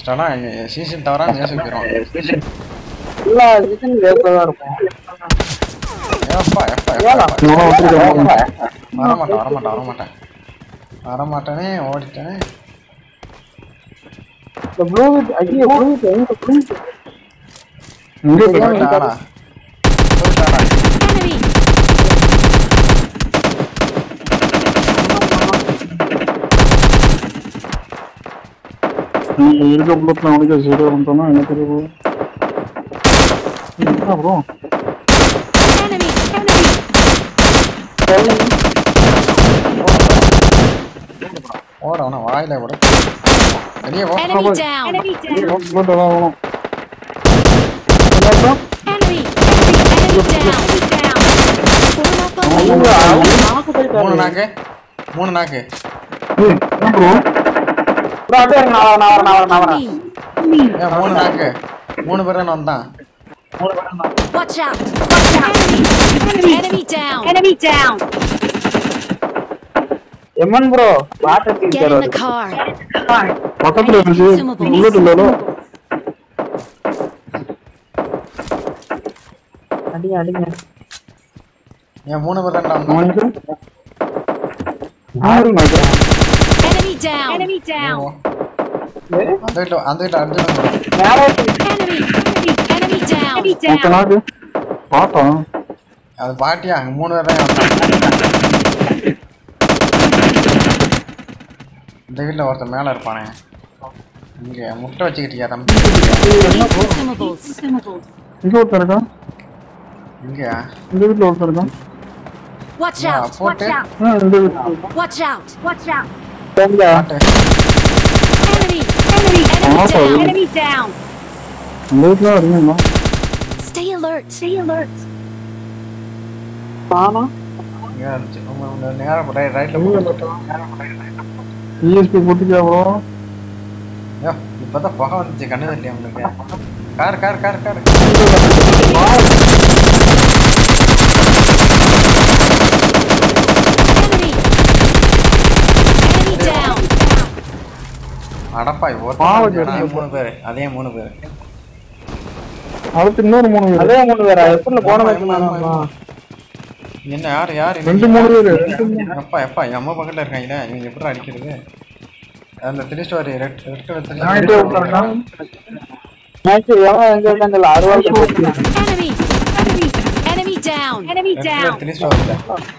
மோஸ்டானா season தவறா மேச போயிடும் எல்லா சீசன் வேஸ்டா தான் இருக்கும் ஏப்பா எப்பா ஏலா எப்பா நான் வந்துருக்கேன் வரமாட்டேன் வரமாட்டேன் வரமாட்டேன் வரமாட்டேனே ஓடிட்டேனே இந்த ப்ளூ விட் ஐயோ ப்ளூ விட் எங்க ப்ளூ விட் இங்கே போய் போயிட்டானா போயிட்டானா Enemy! நீங்க இருக்க புல்லட்ல அவனுக்கு சீரோ பண்ணிட்டோம்னா என்ன தெரியும் என்ன ப்ரோ Enemy! Enemy! ஓட அவன வாயில கூட வெளியே போ Enemy down! Enemy down! Bullet எல்லாம் வேணும் Enemy! Enemy down! down! Form up on me! நாக்கு போயிட்டாரு மூணு நாக்கு மூணு நாக்கு ஏய் என்ன ப்ரோ ப்ரோ அப்படியே இருங்க, நான் வரேன் நான் வரேன் நான் வரேன் நான் On வரேன் me! ஏன் மூணு நாக்கு மூணு பேர் தானே வந்தான் Watch out! Watch out! Enemy! Enemy down! Enemy down! எம்மன் bro water Get teacher in the car! பக்கத்துல இருந்துச்சு புல்லட் இல்லைல்ல அடிங்க அடிங்க ஏன் மூணு பேர் தான்டா வந்தான் அவனுக்கு ஆறு நினைக்கிறேன் Enemy down! Enemy down! அந்த வீட்டுல அந்த வீட்டுல அர்ஜுன் வந்தான். மேலே Enemy! Enemy down! Enemy மொத்த நாக்கு பாட்டான் அது பாட்டியா அங்க மூணு பேர் தான் வந்தான் இந்த வீட்டுல ஒருத்தன் மேல இருப்பானே இங்க முட்டை வச்சுக்கிட்டியா தம்பி Need consumables. இங்க ஒருத்தர் இருக்கான் இங்கயா இந்த வீட்டுல ஒருத்தர் இருக்கான் Watch Yeah, out! put Watch it. out! ஆ இந்த வீட்டுல Watch out! Watch out! தெரிஞ்சா பாட்டு Enemy! Enemy! Enemy Ah, down! sorry. Enemy down! இந்த வீட்டுல இருக்கீங்களா Stay alert! Stay alert! பானா இங்க இருந்துச்சு உங்க உங்க நேரம் ரைட் ரைட்ல போட்டு இஎஸ்பி போட்டுக்கியா ப்ரோ ஐயோ இப்பதான் புகை வந்துச்சு கண்ணு தெரியல உங்களுக்கு car car car car Enemy! Enemy down! அடப்பா பாவம் ஒருத்தன் அதே கேட்டு மூணு பேர் அதே மூணு பேர் அடுத்து இன்னொரு மூணு பேர் அதே மூணு பேரா எப்படி போன வைக்கணுமா என்ன யார் யார் ரெண்டு மூணு பேர் ரெண்டு மூணு எப்பா எப்பா நம்ம பக்கத்துல இருக்காங்களே இவங்க எப்படி அடிக்கிறது அந்த three storey red red colour three நான் இங்கே ஒருத்தர் இருக்கான் மேட்ச் எவன் எங்க இருக்கான்னு தெரியல அறுவாள் Enemy! Enemy! Enemy down! Enemy down! Three storey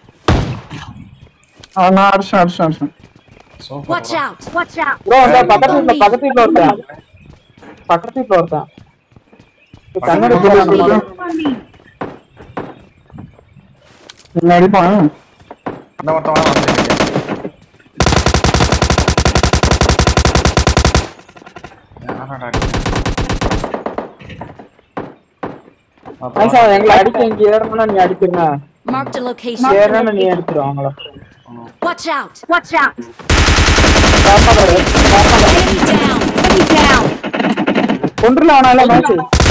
ஆ, நான் அடிச்சேன் அடிச்சேன் அடிச்சேன் Watch super out! Watch out! Bro அந்த பக்கத்து வீட்டுல பக்கத்து வீட்டுல ஒருத்தன் பக்கத்து வீட்டுல ஒருத்தன் இப்ப கண்ணாடி போடுறான் நீங்க அடிப்பான் இந்த ஒருத்தன் வா வந்துருக்கீங்க யாரடா ஆயிஷா, எங்களை அடிக்க இங்க ஏறணும்னா நீ அடிக்கிறனா Marked a location. ஏறணும்னா நீ அடிச்சிரும் அவங்கள Watch out! Watch out! காரணம் பாரு, காரணம் பாரு. Enemy down! Enemy down! கொன்றுல அவனால match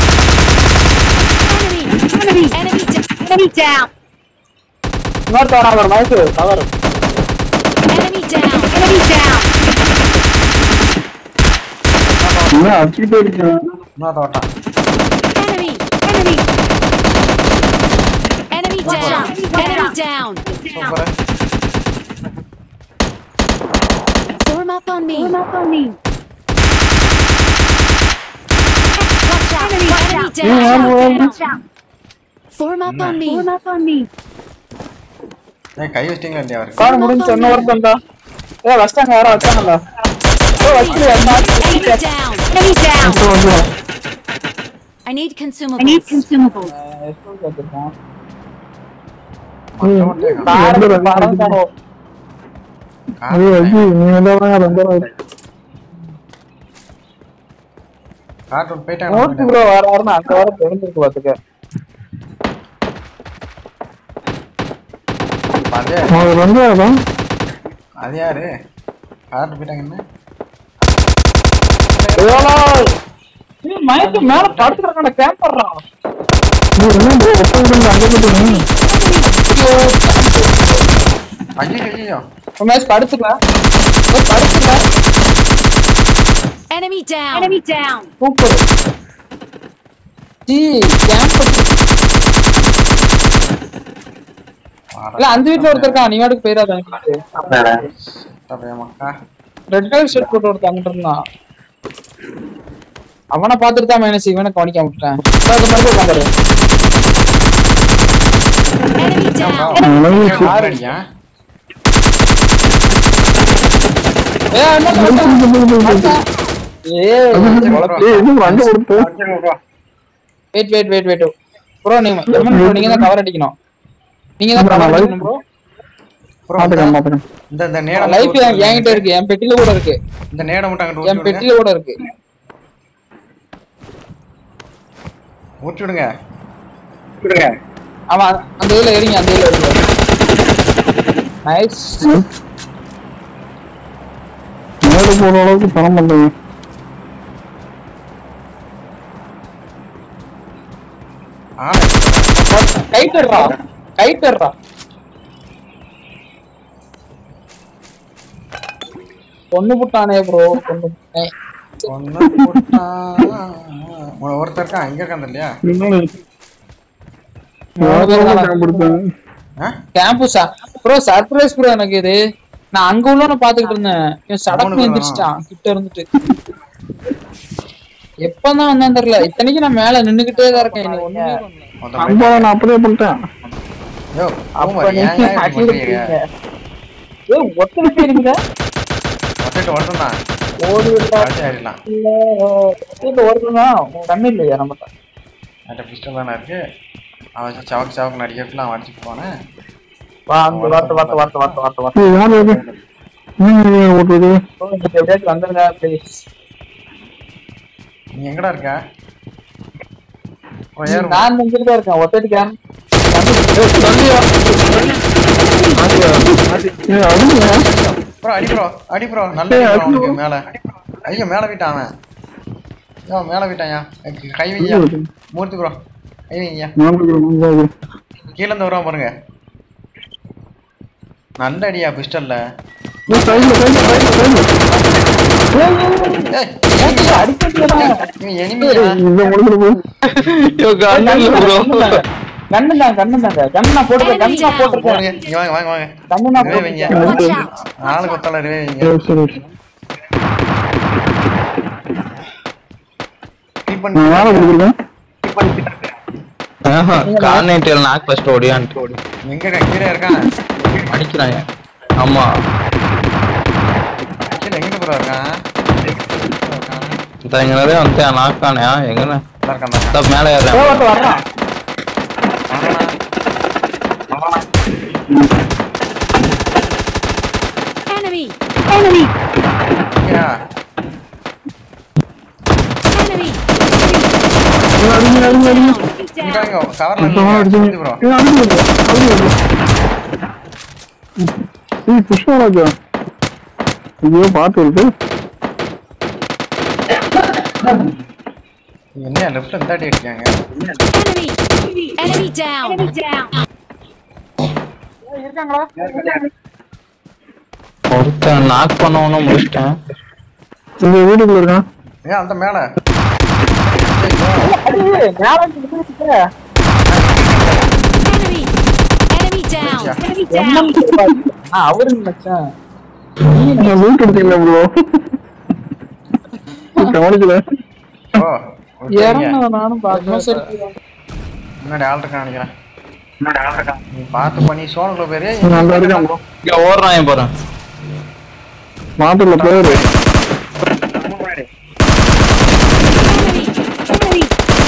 Enemy! Enemy! Enemy down! Enemy down! இன்னொருத்தவனா ஒரு match cover Enemy down! Enemy down! என்ன அடிச்சுக்கிட்டே இருக்கேன் இன்னொரு தோட்டம் Enemy! Enemy! Enemy down! Enemy down! Super Form up on me! Form up on me! Watch out! Enemy down! Watch out! Form up on me! Form up on me! ஏய் கை வச்சிட்டீங்களா இல்லையா அவருக்கு car முடிஞ்சு இன்னும் ஒருத்தன் தான் ஏ வச்சிட்டாங்க யாரோ வச்சாங்கல்ல ஏ வச்சு Enemy down! Enemy down! இப்போ வந்து I need consumables. I need consumables. மட்டை மட்டும் அது அஜி நீ எல்லாம் ரொம்ப கார்ட்டூன் போயிட்டாங்க நோட்டு ப்ரோ வர வரணும் அந்த வாரம் தெரிஞ்சிருக்கு பாத்துக்க அதே அது வந்து அதான் அது யாரு கார்ட்டு போயிட்டாங்க என்ன மயக்கு மேல படுத்துறாங்க கேம்ப் பண்றான் நீ என்ன bro, ஒப்பந்தம் இருந்து அங்க போயிட்டீங்க ஐயோ ஐயோ மேட்ச் படுத்துக்கலாம் படுத்துக்கலாம் Enemy down. Enemy down. Super ஜி கேம்ப் இல்ல அஞ்சு வீட்ல ஒருத்தர் இருக்கான் நீ வாட்டுக்கு போயிடாத மக்கா ரெட் கலர் ஷர்ட் போட்டு ஒருத்தன் அங்கிட்டு இருந்தான் அவனை பார்த்துட்டு தான் மைனஸ் இவனை கவனிக்க விட்டுட்டேன் அது மாதிரி உட்காந்துரு Enemy down. ஆறடியா ஏ என்ன பண்ற? ஏய் ஏய் இது வண்டி கொடுத்து wait wait wait wait bro நீங்க எம்என் ப்ரோ நீங்க தான் கவர் அடிக்கணும் நீங்க தான் கவர் அடிக்கணும் ப்ரோ பாத்துக்கலாம் பாத்துக்கலாம் இந்த இந்த நேரம் லைஃப் என்கிட்ட இருக்கு என் பெட்டில கூட இருக்கு இந்த நேரம் மட்டும் அங்கிட்டு என் ஊற்றி விடுங்க பெட்டில கூட இருக்கு ஊற்றி விடுங்க அவன் அந்த இதுல எரிங்க அந்த இதுல எரிங்க நைஸ் மேலே போற அளவுக்கு பணம் பண்றீங்க ஆனை கைட்டர்றா கைட்டர்றா பொண்ணு புட்டானே ப்ரோ பொண்ணு புட்டானே. ஒண்ணு போட்டான். ஒரு- ஒருத்தர் இருக்கான் இங்க இருக்கான் இல்லையா கொடுத்தேன் ஆ? கேம்பஸா ப்ரோ சர்ப்ரைஸ் ப்ரோ எனக்கு இது நான் அங்க உள்ளவன பாத்துக்கிட்டு இருந்தேன் இவன் சடக்கு எந்திரிச்சிட்டான் கிட்ட இருந்துட்டு எப்பதான் வந்தான் தெரியல இத்தனைக்கு நான் மேல நின்னுகிட்டே தான் இருக்கேன் எனக்கு ஒண்ணுமே பண்ணல. மொத்தம் அம்பா நான் அப்படியே பண்ணிட்டேன் யோ, அப்ப பூமர், நீங்க ஏன் ஏன் இப்படி அடி பண்றீங்க? இருக்கீங்க. ஏய், ஒத்த விட்டுறீங்க ஒருத்தன்ட்ட ஒருத்தன் தான். ஓடி விட்டா அடிச்சு ஆயிடலாம். இல்ல ஒருத்தனா கண்ணு இல்லையா நம்ம என்கிட்ட pistol தானே இருக்கு. அவன் வச்சு சவக்கு சவக்கு நடிக்கிறதுல அவன் அடிச்சுட்டு போனேன். வா அந்த வார்த்தை வார்த்தை வார்த்தை வார்த்தை வார்த்தை வார்த்தை ஏய், யார் அது நீங்க ஓட்டுறது bro, இங்க எப்படியாச்சும் வந்துருங்க ப்ளீஸ் நீ எங்கடா இருக்க ஓ, ஏறு. நான் நின்றுட்டு தான் இருக்கேன் ஒத்தடி கேம் ஏய் அதுங்க bro, அடி bro, அடி bro. நல்ல ஏய், அடி bro அடி bro. அவனுக்கு மேல. ஐயோ, மேல விட்டான் அவன். யோ, மேல விட்டான்யா. கை வையா. மூர்த்தி bro, கை வைங்க. நான் கீழ இருந்து வருவான் பாருங்க நல்ல அடியா பிஸ்டல்ல சைடுல சைடுல சைடுல சைடுல இவன் எனிமியா இந்த முடிஞ்சு போ கண்ணு தான் கண்ணு தாங்க கண்ணு நான் போட்டுருக்கேன் கண்ணு நான் போட்டிருக்கேன் போடுங்க இங்க வாங்க வாங்க வாங்க கண்ணு நான் ரிவே வைங்க போட்டிருக்கேன் Watch out. ஆளு கொத்தால ரிவே வைங்க சரி சரி கீப் நான் பண்ணி வேலை கொடுக்குறேன் கார்னேட்டியல் நாக் ஃபர்ஸ்ட் ஓடியான்ட்டு எங்க இருக்கான்? கீழே இருக்கான் அடிக்கிறாங்க ஆமா கீழே எங்க ப்ரோ இருக்கான் இருக்கான். இந்த இங்க நிறைய வந்து நாக் ஆனையா எங்க நல்லா இருக்கான் தான் இந்த மேல ஏறேன் ஒருத்தன் வர்றான் Enemy. Enemy. இங்கயா? Enemy. அடிங்க அடிங்க அடிங்க இங்க வாங்க, கவர்ல சுத்தமா அடிச்சீங்க நில்லுங்க. ப்ரோ ஏய் அடிங்க அடிங்க ஏய் புஷ்பராஜா ஐயோ பாத்து இருக்கு என்ன லெஃப்ட்ல இந்த அடி அடிக்காங்க Enemy. Enemy down. Enemy down. ஒருத்தன் நாக் பண்ணவனும் முடிச்சிட்டேன் இந்த வீட்டுக்குள்ள இருக்கான் ஏன் அந்த மேல அடி மேல இருந்து விழுந்துட்டு. Enemy. Enemy down. Enemy down. எம்எம் சிப்பாய். ஆ, அவரு நினைச்சேன் நான் வீட்டு எடுத்தீங்களா ப்ரோ கவனிக்கல ஓ இறங்க நானும் பார்க்கணும் சரி முன்னாடி ஆள் இருக்கான் நினைக்கிறேன் நீ பார்த்து பண்ணி சோழக்குள்ள பேரு நான் அங்க இருக்கேன் ப்ரோ இங்க ஓடுறான் போறேன் மாட்டுல பேரு Enemy. Enemy.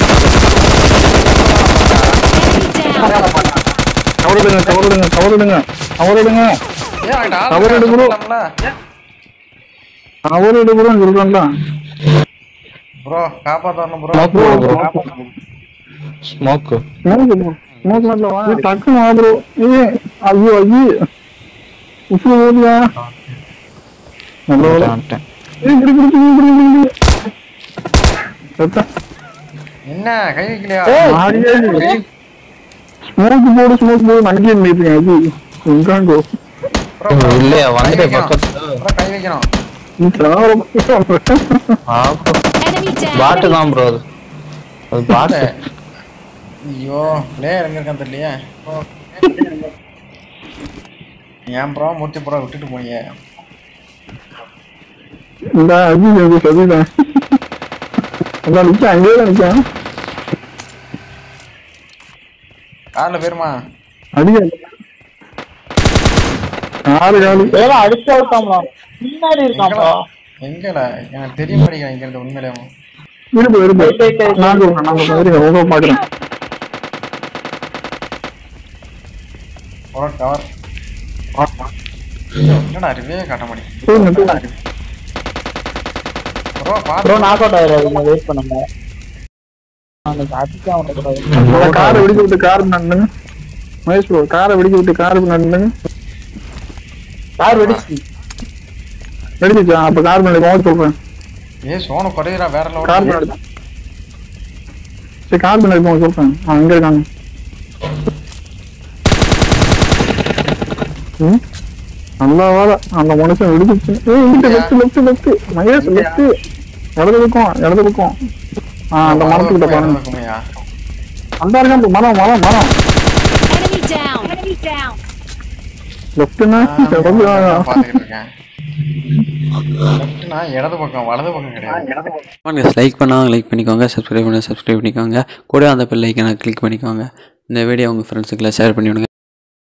Enemy down. கவரிடுங்க கவரிடுங்க கவரிடுங்க கவரிடுங்க ஏன் அங்கிட்ட ஆள் அவரு இருக்கான், bro. சொல்லலாம்ல? கவரிடு ப்ரோ சொல்றேன்ல ப்ரோ காப்பாத்த வரணும் bro smoke bro smoke smoke bro smoke நாட்ல வா டக்குனு வா ப்ரோ ஏ ஐயோ ஐயோ உப்பு போதியா நல்ல வேலை ஏய் இப்படி பிடிச்சி இப்படி இப்படி செத்தா என்ன கை வைக்கலையா ஸ்மோக் போடு ஸ்மோக் போடு அங்கேயே நினைப்பீங்க அது எங்காங்கோ ப்ரோ ப்ரோ இல்லையா கை வந்துட்டு வைக்கணும் பக்கத்துல ப்ரோ கை வைக்கணும் நீ சாவர Enemy down. பாட்டு தான் ப்ரோ அது அது பாட்டு ஐயோ பிளேயர் எங்க இருக்கான்னு தெரியலையே ஏன் ப்ரோ மூர்த்தி ப்ரோ விட்டுட்டு போனீங்க இந்த அஜி எனக்கு சொல்லிட்டேன் அதான் நிக்கான் அங்கேயே தான் நிக்கான் கார்ல பேருமா அடிக்க ஆறு காலி ஏதோ அடிச்சு அவுத்தாம்ல பின்னாடி இருக்கான்ப்பா எங்கடா எனக்கு தெரிய மாட்டேங்கிறேன் இங்க இருந்து உண்மையிலே இருப்பு இருப்பு நான் சொல்றேன் நான் சொல்றேன் இருங்க, உங்க பாக்குறேன் ஒரு டவர் என்னடா ரிவே காட்ட மாட்டேங்குது சொல்லுங்க சொல்லுங்க ப்ரோ ப்ரோ பாத்து நாக் அவுட் ஆயிடாதீங்க வெயிட் பண்ணுங்க அந்த அடிச்சு அவனுக்கு அந்த காரை வெடிக்க விட்டு கார் நடுங்க மகேஷ் ப்ரோ காரை வெடிக்க விட்டு கார் நடுங்க கார் வெடிச்சு வெடிச்சிச்சா அப்ப கார் மேலே போக சொல்றேன் ஏ சோனு குறையிறா வேற கார் லெவல் மேலே சரி கார் மேலே போக சொல்றேன் அவன் எங்க இருக்காங்க ம்? நல்லா வேலை அந்த மனுஷன் வெடிச்சிச்சு ஏய் இங்கிட்ட left left left Mahesh left இடது பக்கம் இடது பக்கம் ஆ அந்த மரத்துக்கிட்ட பாருங்க இருக்குமையா அந்த இருக்கான் பாரு, மரம் மரம் மரம் Enemy down. Enemy down. லெஃப்ட்னா பாத்துக்கிட்டு இருக்கேன் லெஃப்ட்னா இடது பக்கம் வலது பக்கம் கிடையாது வாங்க லைக் பண்ணாங்க லைக் பண்ணிக்கோங்க சப்ஸ்கிரைப் பண்ண சப்ஸ்கிரைப் பண்ணிக்கோங்க கூட அந்த பெல் ஐக்கனை கிளிக் பண்ணிக்கோங்க இந்த வீடியோ உங்கள் ஃப்ரெண்ட்ஸுக்கெல்லாம் ஷேர் பண்ணி விடுங்க